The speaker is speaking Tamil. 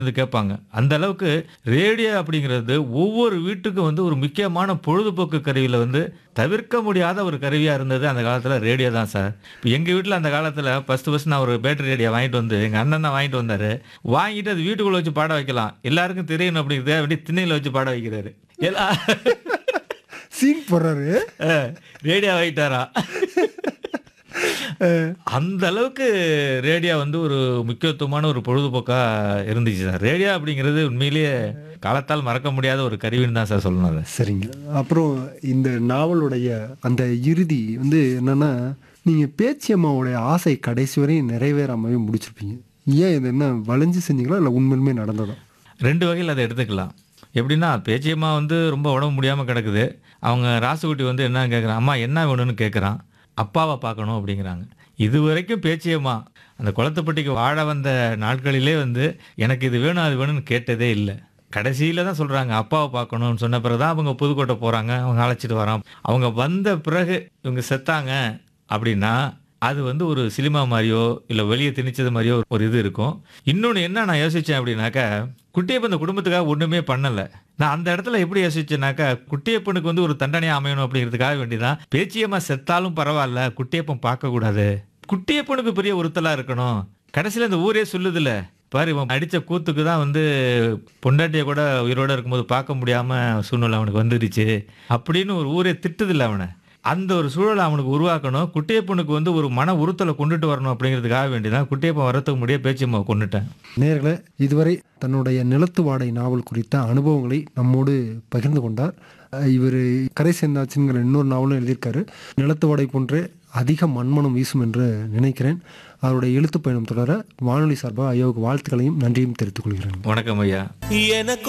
வந்து கேட்பாங்க அந்த அளவுக்கு ரேடியோ அப்படிங்கிறது ஒவ்வொரு வீட்டுக்கும் வந்து ஒரு முக்கியமான பொழுதுபோக்கு கருவியில் வந்து தவிர்க்க முடியாத ஒரு கருவியாக இருந்தது அந்த காலத்தில் ரேடியோ தான் சார் இப்போ எங்கள் வீட்டில் அந்த காலத்தில் ஃபஸ்ட்டு ஃபஸ்ட் நான் ஒரு பேட்டரி ரேடியோ வாங்கிட்டு வந்து எங்கள் அண்ணன் தான் வாங்கிட்டு வந்தார் வாங்கிட்டு அது வீட்டுக்குள்ளே வச்சு பாட வைக்கலாம் எல்லாருக்கும் தெரியணும் அப்படிங்கிறத அப்படி திண்ணையில் வச்சு பாட வைக்கிறாரு எல்லா சீன் போடுறாரு ரேடியோ வாங்கிட்டாரா அந்த அளவுக்கு ரேடியோ வந்து ஒரு முக்கியத்துவமான ஒரு பொழுதுபோக்கா இருந்துச்சு சார் ரேடியோ அப்படிங்கிறது உண்மையிலேயே காலத்தால் மறக்க முடியாத ஒரு கருவின்னு தான் சார் சொல்லணும் அதை சரிங்க அப்புறம் இந்த நாவலுடைய அந்த இறுதி வந்து என்னன்னா நீங்க பேச்சி அம்மாவுடைய ஆசை கடைசி வரையும் நிறைவேறாமவே முடிச்சிருப்பீங்க ஏன் இது என்ன வளைஞ்சு செஞ்சீங்களா இல்லை உண்மையிலுமே நடந்ததா ரெண்டு வகையில் அதை எடுத்துக்கலாம் எப்படின்னா பேச்சியம்மா வந்து ரொம்ப உடம்பு முடியாமல் கிடக்குது அவங்க ராசுகுட்டி வந்து என்ன கேட்குறான் அம்மா என்ன வேணும்னு கேட்குறான் அப்பாவை பார்க்கணும் அப்படிங்கிறாங்க இது வரைக்கும் பேச்சியம்மா அந்த குளத்துப்பட்டிக்கு வாழ வந்த நாட்களிலே வந்து எனக்கு இது வேணும் அது வேணும்னு கேட்டதே இல்லை கடைசியில் தான் சொல்கிறாங்க அப்பாவை பார்க்கணும்னு சொன்ன பிறகு தான் அவங்க புதுக்கோட்டை போகிறாங்க அவங்க அழைச்சிட்டு வரான் அவங்க வந்த பிறகு இவங்க செத்தாங்க அப்படின்னா அது வந்து ஒரு சினிமா மாதிரியோ இல்லை வெளியே திணிச்சது மாதிரியோ ஒரு இது இருக்கும் இன்னொன்று என்ன நான் யோசித்தேன் அப்படின்னாக்கா குட்டியப்பன் இந்த குடும்பத்துக்காக ஒன்றுமே பண்ணலை நான் அந்த இடத்துல எப்படி யோசிச்சேனாக்கா குட்டியப்பனுக்கு வந்து ஒரு தண்டனையாக அமையணும் அப்படிங்கிறதுக்காக வேண்டிதான் பேச்சியம்மா செத்தாலும் பரவாயில்ல குட்டியப்பன் பார்க்கக்கூடாது குட்டியப்பனுக்கு பெரிய உறுத்தலாக இருக்கணும் கடைசியில் இந்த ஊரே சொல்லுதில்ல பாரு இவன் அடித்த கூத்துக்கு தான் வந்து பொண்டாட்டியை கூட உயிரோட இருக்கும்போது பார்க்க முடியாமல் சூழ்நிலை அவனுக்கு வந்துடுச்சு அப்படின்னு ஒரு ஊரே திட்டுதில்ல அவனை அந்த ஒரு சூழலை அவனுக்கு உருவாக்கணும் குட்டியப்பனுக்கு வந்து ஒரு மன உறுத்தலை கொண்டுட்டு வரணும் அப்படிங்கிறதுக்காக வேண்டிதான் குட்டியப்பன் வரத்துக்கு முடிய பேச்சியம்மா கொண்டுட்டேன் நேர்களே இதுவரை தன்னுடைய நிலத்து வாடை நாவல் குறித்த அனுபவங்களை நம்மோடு பகிர்ந்து கொண்டார் இவர் கரை சேர்ந்தாச்சுங்கிற இன்னொரு நாவலும் எழுதியிருக்காரு நிலத்து வாடை போன்றே அதிக மண்மனம் வீசும் என்று நினைக்கிறேன் அவருடைய எழுத்து பயணம் தொடர வானொலி சார்பாக ஐயாவுக்கு வாழ்த்துக்களையும் நன்றியும் தெரிவித்துக் கொள்கிறேன் வணக்கம் ஐயா எனக்கு